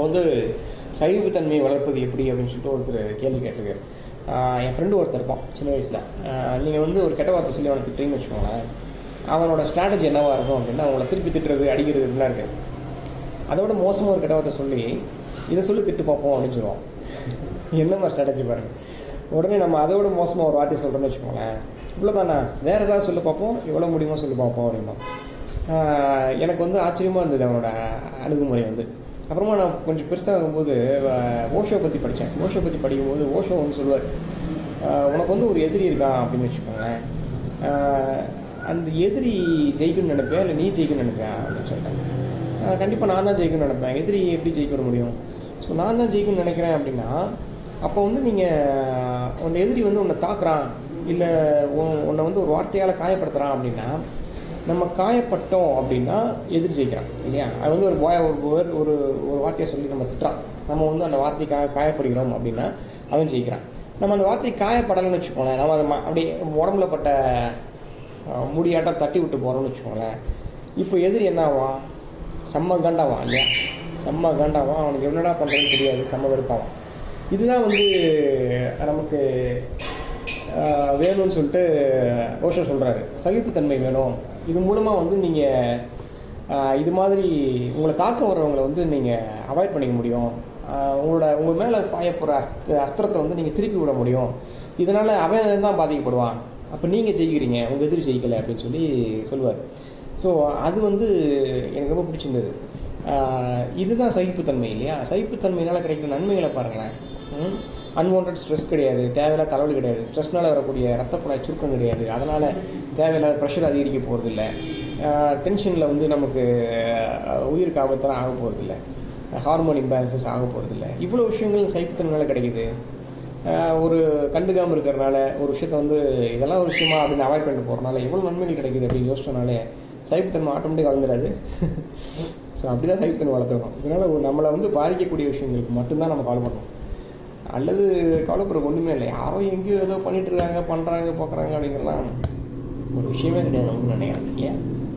வந்து சகிப்புத்தன்மையை வளர்ப்பது எப்படி அப்படின்னு சொல்லிட்டு ஒருத்தர் கேள்வி கேட்டிருக்காரு ஆஹ் என் ஃப்ரெண்டு ஒருத்தர் இருப்பான் சின்ன வயசில் நீங்கள் வந்து ஒரு கெட்ட வார்த்தை சொல்லி அவனை திட்டுறீங்கன்னு வச்சுக்கோங்களேன் அவனோட ஸ்ட்ராட்டஜி என்னவா இருக்கும் அப்படின்னா அவங்கள திருப்பி திட்டுறது அடிக்கிறது இப்படிலாம் இருக்குது அதோட மோசமாக ஒரு கெட்ட வார்த்தை சொல்லி இதை சொல்லி திட்டு பார்ப்போம் அப்படின்னு சொல்லுவான் என்னம்மா ஸ்ட்ராட்டஜி பாருங்க உடனே நம்ம அதோட மோசமாக ஒரு வார்த்தை சொல்கிறோன்னு வச்சுக்கோங்களேன் இவ்வளோதானா வேறு ஏதாவது சொல்லி பார்ப்போம் எவ்வளோ முடியுமோ சொல்லி பார்ப்போம் அப்படின்னா ஆஹ் எனக்கு வந்து ஆச்சரியமாக இருந்தது அவனோட அணுகுமுறை வந்து அப்புறமா நான் கொஞ்சம் பெருசாகும்போது ஆஹ் ஓஷோ பற்றி படித்தேன் ஓஷோ பற்றி படிக்கும்போது ஓஷோ வந்து சொல்லுவார் உனக்கு வந்து ஒரு எதிரி இருக்கான் அப்படின்னு வச்சுக்கோங்களேன் ஆஹ் அந்த எதிரி ஜெயிக்கணும்னு நினைப்பேன் இல்லை நீ ஜெயிக்கணும்னு நினைப்பேன் அப்படின்னு சொல்லிட்டேன் கண்டிப்பாக நான் தான் ஜெயிக்கணும்னு நினைப்பேன் எதிரி எப்படி ஜெயிக்க விட முடியும் ஸோ நான் தான் ஜெயிக்கணும்னு நினைக்கிறேன் அப்படின்னா அப்போ வந்து நீங்கள் உன் எதிரி வந்து உன்னை தாக்குறான் இல்லை உன்னை வந்து ஒரு வார்த்தையால் காயப்படுத்துகிறான் அப்படின்னா நம்ம காயப்பட்டோம் அப்படின்னா எதிரி ஜெயிக்கிறான் இல்லையா அது வந்து ஒரு வாய ஒரு word, ஒரு ஒரு வார்த்தையை சொல்லி நம்ம திட்டுறான் நம்ம வந்து அந்த வார்த்தைக்காக காயப்படுகிறோம் அப்படின்னா அவன் ஜெயிக்கிறான் நம்ம அந்த வார்த்தையை காயப்படலைன்னு வச்சுக்கோங்களேன் நம்ம அதை ம- அப்படியே உடம்புல பட்ட அஹ், முடியாட்டம் தட்டி விட்டு போகிறோம்னு வச்சுக்கோங்களேன் இப்போ எதிரி என்ன ஆவான் செம்ம காண்டாவான் இல்லையா செம்ம காண்டாவான் அவனுக்கு என்னடா பண்ணுறதுன்னு தெரியாது செம்ம வெறுப்பாவான் இதுதான் வந்து நமக்கு ஆஹ், வேணும்னு சொல்லிட்டு ஓஷோ சொல்கிறாரு சகிப்புத்தன்மை வேணும் இது மூலமாக வந்து நீங்கள் இது மாதிரி உங்களை தாக்க வர்றவங்களை வந்து நீங்கள் அவாய்ட் பண்ணிக்க முடியும் ஆஹ், உங்களோட உங்கள் மேலே பாய போகிற அஸ்த அஸ்திரத்தை வந்து நீங்கள் திருப்பி விட முடியும் இதனால் அவன் தான் பாதிக்கப்படுவான் அப்போ நீங்கள் ஜெயிக்கிறீங்க உங்கள் எதிரி ஜெயிக்கலை அப்படின்னு சொல்லி சொல்லுவார் ஸோ அது வந்து எனக்கு ரொம்ப பிடிச்சிருந்தது ஆஹ் இதுதான் சகிப்புத்தன்மை இல்லையா சகிப்புத்தன்மையினால் கிடைக்கிற நன்மைகளை பாருங்களேன் அன்வான்ட் ஸ்ட்ரெஸ் கிடையாது தேவையில்லாத தலைவலி கிடையாது ஸ்ட்ரெஸ்னால் வரக்கூடிய ரத்த குழாய் சுருக்கம் கிடையாது அதனால் தேவையில்லாத ப்ரெஷர் அதிகரிக்க போகிறதில்ல டென்ஷனில் வந்து நமக்கு ஆஹ் உயிருக்கு ஆபத்தெல்லாம் ஆக போகிறதில்ல ஹார்மோன் இம்பேலன்சஸ் ஆக போகிறதில்ல இவ்வளோ விஷயங்கள் சகிப்புத்தன்மையால் கிடைக்குது ஆஹ் ஒரு கண்டுக்காமல் இருக்கிறனால ஒரு விஷயத்த வந்து இதெல்லாம் ஒரு விஷயமா அப்படின்னு அவாய்ட் பண்ணிட்டு போகிறனால எவ்வளோ நன்மைகள் கிடைக்குது அப்படின்னு யோசிச்சனாலே சைப்புத்தன்மை ஆட்டோமேட்டிக் வளர்ந்துடாது ஸோ அப்படி தான் சைப்புத்தன்மை வளர்த்துக்கணும் இதனால் ஒரு நம்மளை வந்து பாதிக்கக்கூடிய விஷயங்களுக்கு மட்டும்தான் நம்ம கவலைப்படணும் அல்லது கவலைப்படுற ஒன்றுமே இல்லை யாரோ எங்கேயோ ஏதோ பண்ணிட்டு இருக்காங்க பண்ணுறாங்க பார்க்குறாங்க அப்படிங்கிறலாம் ஒரு விஷயமே கிடையாது ஒன்றும் நினைக்கிறேன் இல்லையா